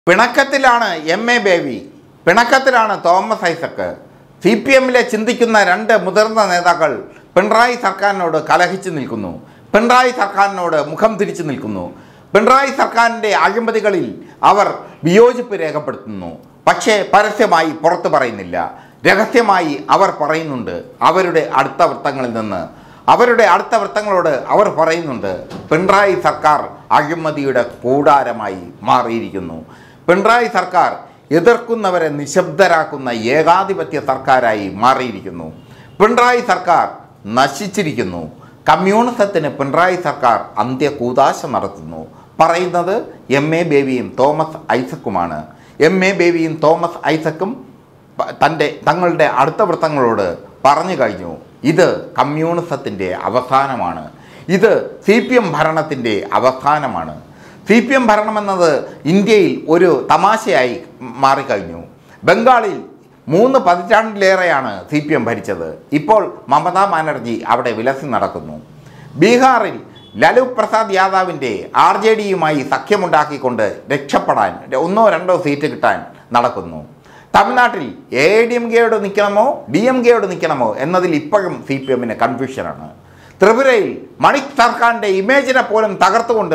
പിണക്കത്തിലാണ് M A Baby പിണക്കത്തിലാണ് Thomas Isaac C P എമ്മിലെ ചിന്തിക്കുന്ന രണ്ട് മുതിർന്ന നേതാക്കൾ പിണറായി സർക്കാരിനോട് കലഹിച്ചു നിൽക്കുന്നു പിണറായി സർക്കാരിനോട് മുഖം തിരിച്ചു നിൽക്കുന്നു പിണറായി സർക്കാരിൻ്റെ അഴിമതികളിൽ അവർ വിയോജിപ്പ് രേഖപ്പെടുത്തുന്നു പക്ഷേ പരസ്യമായി പുറത്തു പറയുന്നില്ല രഹസ്യമായി അവർ പറയുന്നുണ്ട് അവരുടെ അടുത്ത വൃത്തങ്ങളിൽ നിന്ന് അവരുടെ അടുത്ത വൃത്തങ്ങളോട് അവർ പറയുന്നുണ്ട് പിണറായി സർക്കാർ അഴിമതിയുടെ കൂടാരമായി മാറിയിരിക്കുന്നു പിണറായി സർക്കാർ എതിർക്കുന്നവരെ നിശബ്ദരാക്കുന്ന ഏകാധിപത്യ സർക്കാരായി മാറിയിരിക്കുന്നു പിണറായി സർക്കാർ നശിച്ചിരിക്കുന്നു കമ്മ്യൂണിസത്തിന് പിണറായി സർക്കാർ അന്ത്യകൂതാശ നടത്തുന്നു പറയുന്നത് എം എ ബേബിയും തോമസ് ഐസക്കുമാണ് എം എ ബേബിയും തോമസ് ഐസക്കും പ- തൻ്റെ തങ്ങളുടെ അടുത്ത വൃത്തങ്ങളോട് പറഞ്ഞു കഴിഞ്ഞു ഇത് കമ്മ്യൂണിസത്തിൻ്റെ അവസാനമാണ് ഇത് സി പി എം ഭരണത്തിൻ്റെ അവസാനമാണ് സി പി എം ഭരണമെന്നത് ഇന്ത്യയിൽ ഒരു തമാശയായി മാറിക്കഴിഞ്ഞു ബംഗാളിൽ മൂന്ന് പതിറ്റാണ്ടിലേറെയാണ് സി പി എം ഭരിച്ചത് ഇപ്പോൾ മമതാ ബാനർജി അവിടെ വിലസി നടക്കുന്നു ബീഹാറിൽ ലാലു പ്രസാദ് യാദവിൻ്റെ ആർ ജെ ഡിയുമായി സഖ്യമുണ്ടാക്കിക്കൊണ്ട് രക്ഷപ്പെടാൻ ഒന്നോ രണ്ടോ സീറ്റ് കിട്ടാൻ നടക്കുന്നു തമിഴ്നാട്ടിൽ എ ഡി എം കെയോട് നിൽക്കണമോ ഡി എം കെയോട് നിൽക്കണമോ എന്നതിൽ ഇപ്പോഴും സി പി എമ്മിന് കൺഫ്യൂഷനാണ് ത്രിപുരയിൽ മണിക് സർക്കാരിൻ്റെ ഇമേജിനെ പോലും തകർത്തുകൊണ്ട്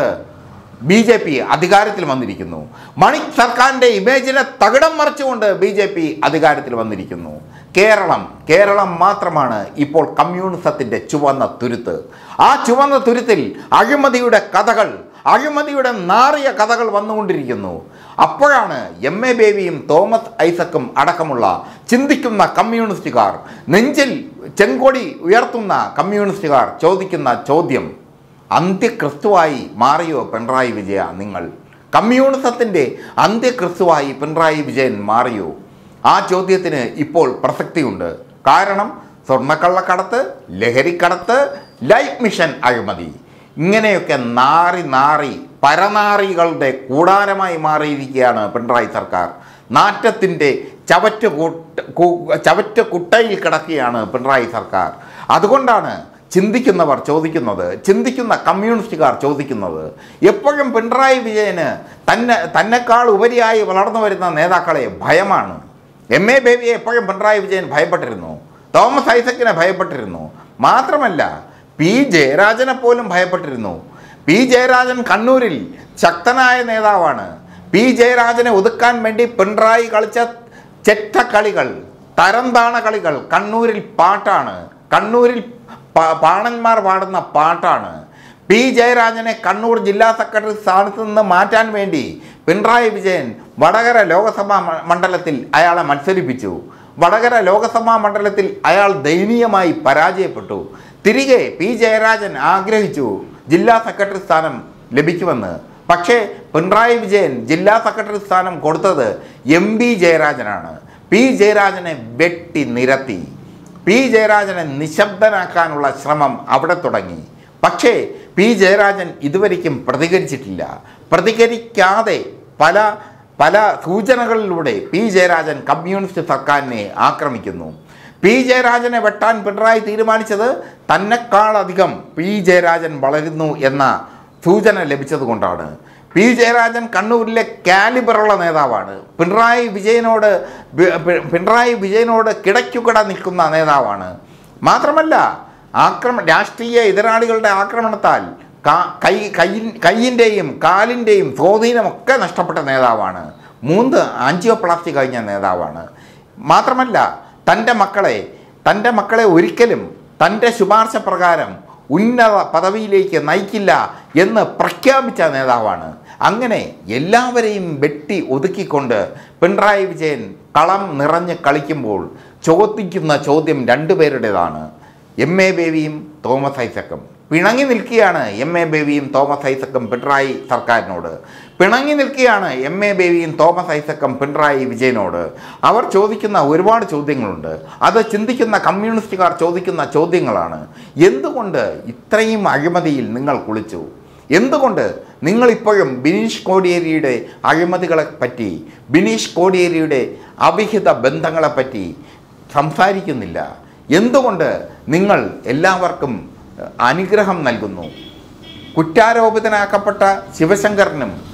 ബി ജെ പി അധികാരത്തിൽ വന്നിരിക്കുന്നു മണിക് സർക്കാരിൻ്റെ ഇമേജിനെ തകിടം മറിച്ചുകൊണ്ട് ബി ജെ പി അധികാരത്തിൽ വന്നിരിക്കുന്നു കേരളം കേരളം മാത്രമാണ് ഇപ്പോൾ കമ്മ്യൂണിസത്തിൻ്റെ ചുവന്ന തുരുത്ത് ആ ചുവന്ന തുരുത്തിൽ അഴിമതിയുടെ കഥകൾ അഴിമതിയുടെ നാറിയ കഥകൾ വന്നുകൊണ്ടിരിക്കുന്നു അപ്പോഴാണ് എം എ ബേബിയും തോമസ് ഐസക്കും അടക്കമുള്ള ചിന്തിക്കുന്ന കമ്മ്യൂണിസ്റ്റുകാർ നെഞ്ചിൽ ചെങ്കൊടി ഉയർത്തുന്ന കമ്മ്യൂണിസ്റ്റുകാർ ചോദിക്കുന്ന ചോദ്യം അന്ത്യക്രിസ്തുവായി മാറിയോ പിണറായി വിജയ നിങ്ങൾ കമ്മ്യൂണിസത്തിൻ്റെ അന്ത്യക്രിസ്തുവായി പിണറായി വിജയൻ മാറിയോ ആ ചോദ്യത്തിന് ഇപ്പോൾ പ്രസക്തിയുണ്ട് കാരണം സ്വർണ്ണക്കള്ളക്കടത്ത് ലഹരിക്കടത്ത് ലൈഫ് മിഷൻ അഴിമതി ഇങ്ങനെയൊക്കെ നാറി നാറി പരനാറികളുടെ കൂടാരമായി മാറിയിരിക്കുകയാണ് പിണറായി സർക്കാർ നാറ്റത്തിൻ്റെ ചവറ്റ് കൂട്ട കു- ചവറ്റ് കുട്ടയിൽ കിടക്കുകയാണ് പിണറായി സർക്കാർ അതുകൊണ്ടാണ് ചിന്തിക്കുന്നവർ ചോദിക്കുന്നത് ചിന്തിക്കുന്ന കമ്മ്യൂണിസ്റ്റുകാർ ചോദിക്കുന്നത് എപ്പോഴും പിണറായി വിജയന് തന്നെ തന്നെക്കാൾ ഉപരിയായി വളർന്നു വരുന്ന നേതാക്കളെ ഭയമാണ് എം എ ബേബിയെ എപ്പോഴും പിണറായി വിജയൻ ഭയപ്പെട്ടിരുന്നു തോമസ് ഐസക്കിനെ ഭയപ്പെട്ടിരുന്നു മാത്രമല്ല പി ജയരാജനെ പോലും ഭയപ്പെട്ടിരുന്നു പി ജയരാജൻ കണ്ണൂരിൽ ശക്തനായ നേതാവാണ് പി ജയരാജനെ ഒതുക്കാൻ വേണ്ടി പിണറായി കളിച്ച ചെറ്റ കളികൾ തരംതാണ കളികൾ കണ്ണൂരിൽ പാട്ടാണ് കണ്ണൂരിൽ പ- പാണന്മാർ പാടുന്ന പാട്ടാണ് പി ജയരാജനെ കണ്ണൂർ ജില്ലാ സെക്രട്ടറി സ്ഥാനത്ത് നിന്ന് മാറ്റാൻ വേണ്ടി പിണറായി വിജയൻ വടകര ലോകസഭാ മ- മണ്ഡലത്തിൽ അയാളെ മത്സരിപ്പിച്ചു വടകര ലോകസഭാ മണ്ഡലത്തിൽ അയാൾ ദയനീയമായി പരാജയപ്പെട്ടു തിരികെ പി ജയരാജൻ ആഗ്രഹിച്ചു ജില്ലാ സെക്രട്ടറി സ്ഥാനം ലഭിക്കുമെന്ന് പക്ഷേ പിണറായി വിജയൻ ജില്ലാ സെക്രട്ടറി സ്ഥാനം കൊടുത്തത് എം പി ജയരാജനാണ് പി ജയരാജനെ വെട്ടി നിരത്തി പി ജയരാജനെ നിശബ്ദനാക്കാനുള്ള ശ്രമം അവിടെ തുടങ്ങി പക്ഷേ പി ജയരാജൻ ഇതുവരയ്ക്കും പ്രതികരിച്ചിട്ടില്ല പ്രതികരിക്കാതെ പല പല സൂചനകളിലൂടെ പി ജയരാജൻ കമ്മ്യൂണിസ്റ്റ് സർക്കാരിനെ ആക്രമിക്കുന്നു പി ജയരാജനെ വെട്ടാൻ പിണറായി തീരുമാനിച്ചത് തന്നെക്കാളധികം പി ജയരാജൻ വളരുന്നു എന്ന സൂചന ലഭിച്ചതുകൊണ്ടാണ് പി ജയരാജൻ കണ്ണൂരിലെ കാലിബറുള്ള നേതാവാണ് പിണറായി വിജയനോട് ബി- പി- പിണറായി വിജയനോട് കിടയ്ക്കുകിട നിൽക്കുന്ന നേതാവാണ് മാത്രമല്ല ആക്രമ രാഷ്ട്രീയ എതിരാളികളുടെ ആക്രമണത്താൽ കാ- കൈ കൈ കൈയിൻ്റെയും കാലിൻ്റെയും സ്വാധീനമൊക്കെ നഷ്ടപ്പെട്ട നേതാവാണ് മൂന്ന് ആൻജിയോപ്ലാസ്റ്റി കഴിഞ്ഞ നേതാവാണ് മാത്രമല്ല തൻ്റെ മക്കളെ തൻ്റെ മക്കളെ ഒരിക്കലും തൻ്റെ ശുപാർശ പ്രകാരം ഉന്നത പദവിയിലേക്ക് നയിക്കില്ല എന്ന് പ്രഖ്യാപിച്ച നേതാവാണ് അങ്ങനെ എല്ലാവരെയും വെട്ടി ഒതുക്കിക്കൊണ്ട് പിണറായി വിജയൻ കളം നിറഞ്ഞ് കളിക്കുമ്പോൾ ചോദിക്കുന്ന ചോദ്യം രണ്ടുപേരുടേതാണ് എം എ ബേബിയും തോമസ് ഐസക്കും പിണങ്ങി നിൽക്കുകയാണ് എം എ ബേബിയും തോമസ് ഐസക്കും പിണറായി സർക്കാരിനോട് പിണങ്ങി നിൽക്കുകയാണ് എം എ ബേബിയും തോമസ് ഐസക്കും പിണറായി വിജയനോട് അവർ ചോദിക്കുന്ന ഒരുപാട് ചോദ്യങ്ങളുണ്ട് അത് ചിന്തിക്കുന്ന കമ്മ്യൂണിസ്റ്റുകാർ ചോദിക്കുന്ന ചോദ്യങ്ങളാണ് എന്തുകൊണ്ട് ഇത്രയും അഴിമതിയിൽ നിങ്ങൾ കുളിച്ചു എന്തുകൊണ്ട് നിങ്ങളിപ്പോഴും ബിനീഷ് കോടിയേരിയുടെ അഴിമതികളെ പറ്റി ബിനീഷ് കോടിയേരിയുടെ അവിഹിത ബന്ധങ്ങളെപ്പറ്റി സംസാരിക്കുന്നില്ല എന്തുകൊണ്ട് നിങ്ങൾ എല്ലാവർക്കും അനുഗ്രഹം നൽകുന്നു കുറ്റാരോപിതനാക്കപ്പെട്ട ശിവശങ്കറിനും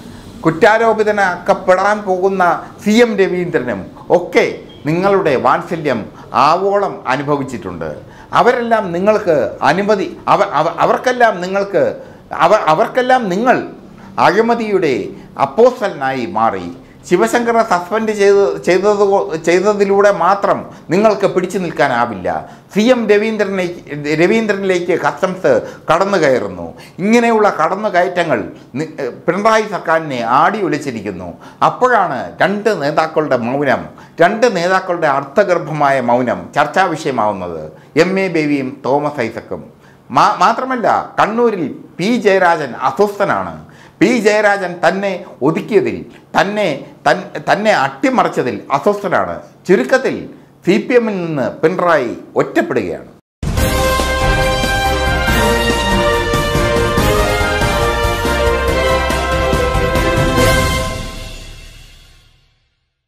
കുറ്റാരോപിതനാക്കപ്പെടാൻ പോകുന്ന സി എം രവീന്ദ്രനും ഒക്കെ നിങ്ങളുടെ വാത്സല്യം ആവോളം അനുഭവിച്ചിട്ടുണ്ട് അവരെല്ലാം നിങ്ങൾക്ക് അനുമതി അവ അവ- അവർക്കെല്ലാം നിങ്ങൾക്ക് അവർ അവർക്കെല്ലാം നിങ്ങൾ അഴിമതിയുടെ അപ്പോസ്റ്റലിനായി മാറി ശിവശങ്കറെ സസ്പെൻഡ് ചെയ്ത് ചെയ്തത് കൊ- ചെയ്തതിലൂടെ മാത്രം നിങ്ങൾക്ക് പിടിച്ചു നിൽക്കാനാവില്ല സി എം രവീന്ദ്രനിലേക്ക് രവീന്ദ്രനിലേക്ക് കസ്റ്റംസ് കടന്നു കയറുന്നു ഇങ്ങനെയുള്ള കടന്നു കയറ്റങ്ങൾ നി- പിണറായി സർക്കാരിനെ ആടി ഒലിച്ചിരിക്കുന്നു അപ്പോഴാണ് രണ്ട് നേതാക്കളുടെ മൗനം രണ്ട് നേതാക്കളുടെ അർത്ഥഗർഭമായ മൗനം ചർച്ചാ വിഷയമാവുന്നത് എം എ ബേബിയും തോമസ് ഐസക്കും മാ മാത്രമല്ല കണ്ണൂരിൽ പി ജയരാജൻ അസ്വസ്ഥനാണ് പി ജയരാജൻ തന്നെ ഒതുക്കിയതിൽ തന്നെ തൻ തന്നെ അട്ടിമറിച്ചതിൽ അസ്വസ്ഥനാണ് ചുരുക്കത്തിൽ സി പി എമ്മിൽ നിന്ന് പിണറായി ഒറ്റപ്പെടുകയാണ്